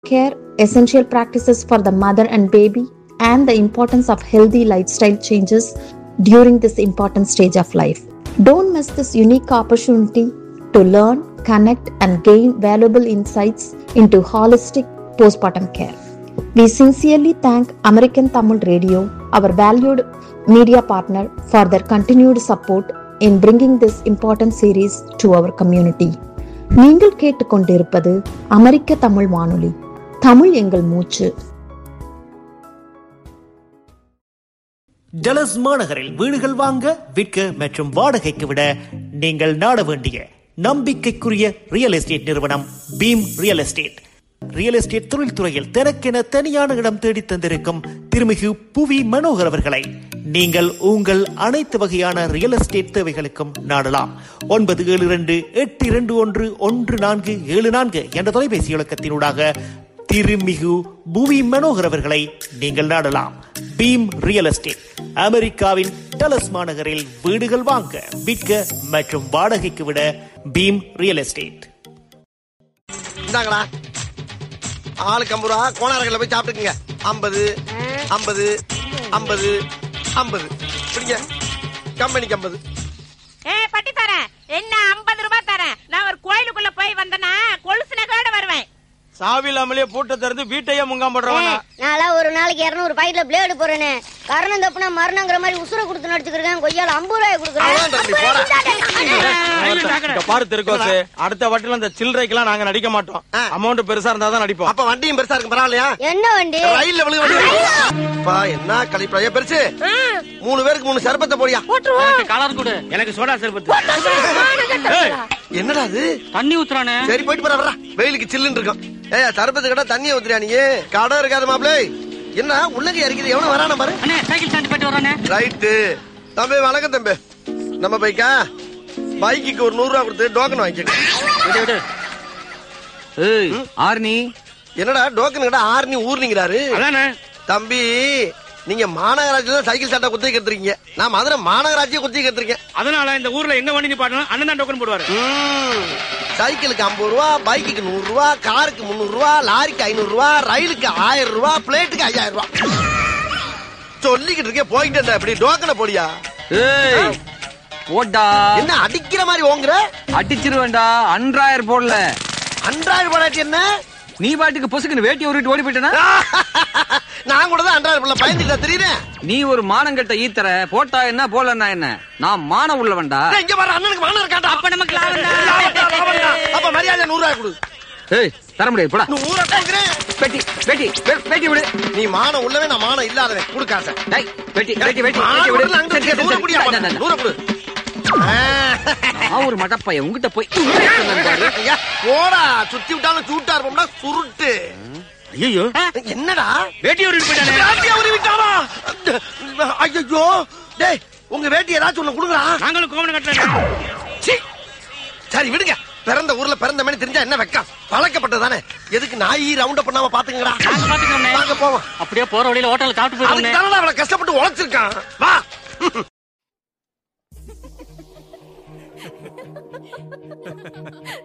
care, essential practices for the mother and baby, and the importance of healthy lifestyle changes during this important stage of life. Don't miss this unique opportunity to learn, connect, and gain valuable insights into holistic postpartum care. We sincerely thank American Tamil Radio, our valued media partner, for their continued support in bringing this important series to our community. நீங்கள் கேட்டுக்கொண்டிருப்பது அமெரிக்க தமிழ் வானொலி தமிழ் எங்கள் மூச்சு டலஸ் மாநகரில் வீடுகள் வாங்க விற்க மற்றும் வாடகைக்கு விட நீங்கள் நாட வேண்டிய நம்பிக்கைக்குரிய ரியல் எஸ்டேட் நிறுவனம் பீம் ரியல் எஸ்டேட் ரியல் எஸ்டேட் தொழில்துறையில் தனக்கென தனியான இடம் தேடி தந்திருக்கும் திருமிகு புவி மனோகர் அவர்களை நீங்கள் உங்கள் அனைத்து வகையான ரியல் எஸ்டேட் தேவைகளுக்கும் நாடலாம் ஒன்பது ஏழு இரண்டு எட்டு இரண்டு ஒன்று ஒன்று நான்கு ஏழு நான்கு என்ற தொலைபேசி இலக்கத்தினூடாக திருமிகு புவி மனோகர் அவர்களை நீங்கள் நாடலாம் பீம் ரியல் எஸ்டேட் அமெரிக்காவின் டலஸ் மாநகரில் வீடுகள் வாங்க விற்க மற்றும் வாடகைக்கு விட பீம் ரியல் எஸ்டேட் இந்தாங்களா ஆளுக்கு ஐம்பது ரூபா கோணாரங்களில் போய் சாப்பிட்டுக்குங்க ஐம்பது ஐம்பது ஐம்பது ஐம்பது பிடிங்க கம்பெனிக்கு ஐம்பது ஏ பட்டி தரேன் என்ன ஐம்பது ரூபாய் தரேன் நான் ஒரு கோயிலுக்குள்ள போய் வந்தனா கொலுசு நகையோட வருவேன் சாவி இல்லாமலே பூட்டை திறந்து வீட்டையே முங்காம் பண்றவன நான்லாம் ஒரு நாளைக்கு இருநூறு பாக்கெட்ல பிளேடு போறேனே கரணம் தப்புனா மரணங்கிற மாதிரி உசுர கொடுத்து நடிச்சுக்கிறேன் கொய்யால ஐம்பது ரூபாய் அவ்வளவுதான் தம்பி, போடா. கொடுக்குறேன் இங்க பாரு திருக்கோசு அடுத்த வாட்டில இந்த சில்லறைக்கெல்லாம் நாங்க நடிக்க மாட்டோம் ஆ. அமௌண்ட் பெருசா இருந்தா தான் நடிப்போம் அப்ப வண்டியும் பெருசா இருக்கும் பரவாயில்லையா என்ன வண்டி ரயில்ல விழுக வண்டி பா என்ன கழிப்பா ஏன் பெருசு மூணு பேருக்கு மூணு சர்பத்தை போடியா கலர் கொடு எனக்கு சோடா சர்பத்து ஏய், என்னடா அது தண்ணி ஊத்துறானே சரி போயிட்டு போற வர்றா வெயிலுக்கு சில்லுன்னு இருக்கும் ஏய் சர்பத்து கடை தண்ணியை ஊத்துறியா நீ கடை இருக்காது மாப்பிளே என்ன உள்ளங்க இருக்குது எவனும் வரான பாரு அண்ணே சைக்கிள் ஸ்டாண்ட் போயிட்டு வரானே ரைட்டு தம்பி வணக்கம் தம்பி நம்ம பைக்கா பைக்குக்கு ஒரு நூறு ரூபா கொடுத்து டோக்கன் வாங்கிக்க விடு விடு ஏய் ஆர்னி என்னடா டோக்கன் கடை ஆறுனி ஊர்னிங்கிறாரு அதானே தம்பி நீங்க மாநகராட்சியில தான் சைக்கிள் சாட்டை குத்தி கத்துறீங்க நான் மதுரை மாநகராட்சியை குத்தி கத்துருக்கேன் அதனால இந்த ஊர்ல எங்க வண்டி நிப்பாட்டணும் அண்ணன் தான் டோக்கன் போடுவாரு சைக்கிளுக்கு ஐம்பது ரூபா பைக்குக்கு நூறு ரூபா காருக்கு முந்நூறு ரூபா லாரிக்கு ஐநூறு ரூபா ரயிலுக்கு ஆயிரம் ரூபா பிளேட்டுக்கு ஐயாயிரம் ரூபா சொல்லிக்கிட்டு இருக்கேன் போய்கிட்டு இருந்தா இப்படி டோக்கனை போடியா ஏய் போட்டா என்ன அடிக்கிற மாதிரி ஓங்குற அடிச்சிருவேன்டா அன்றாயர் போடல அன்றாயிரம் போடாட்டி என்ன நீ பாட்டுக்கு பொசுக்குன்னு வேட்டி உருட்டு ஓடி போயிட்டனா நான் கூட தான் அன்றாயிரம் பிள்ளை பயந்துட்டா தெரியுறேன் நீ ஒரு மானங்கட்ட ஈத்தர போட்டா என்ன போலன்னா என்ன நான் மானம் உள்ளவன்டா இங்க பாரு அண்ணனுக்கு மகன் இருக்காண்டா அப்ப நமக்கு லாபம் தான். லாபம்டா, லாபம்டா. அப்ப மரியாதை நூறு ரூபாய் கொடு ஏய் தர முடியாது போடா நூறு கொடுக்குறேன் பெட்டி பெட்டி வெ- பெட்டி விடு நீ மானம் உள்ளவே நான் மானம் இல்லாதவன் கொடு காசை டேய் பெட்டி பெட்டி பெட்டி மானம் பெட்டி விடு உள்ளவன் அங்க சரி, சரி, நூறு சரி. குடியா இந்தா, இந்தா, இந்தா. நூறு கொடு ஆ. நான் ஒரு மடப்பைய உங்ககிட்ட போய் சொன்னேன் பாரு. ஐயா, போடா சுத்தி விட்டாலும் சூட்டா இருப்போம்டா சுருட்டு ஐயோ என்னடா வேட்டி ஒரு போயிட்டானே வேட்டியை உருவி விட்டாரா ஐயோ டேய் உங்க வேட்டி ஏதாச்சும் ஒண்ணு கொடுங்கடா நாங்களும் கோவணம் கட்டல சீ. சரி விடுங்க பிறந்த ஊர்ல பிறந்த மாதிரி தெரிஞ்சா என்ன வெக்கம் பழக்கப்பட்டதானே எதுக்கு நாய் ரவுண்ட பண்ணாம பாத்துக்கங்கடா நாங்க பாத்துக்கிறோம்ண்ணே. வாங்க போவோம் அப்படியே போற வழியில ஹோட்டல்ல சாப்பிட்டு அதுக்கு போயிடுவோம் தானடா அவளை கஷ்டப்பட்டு உழைச்சிருக்கான் வா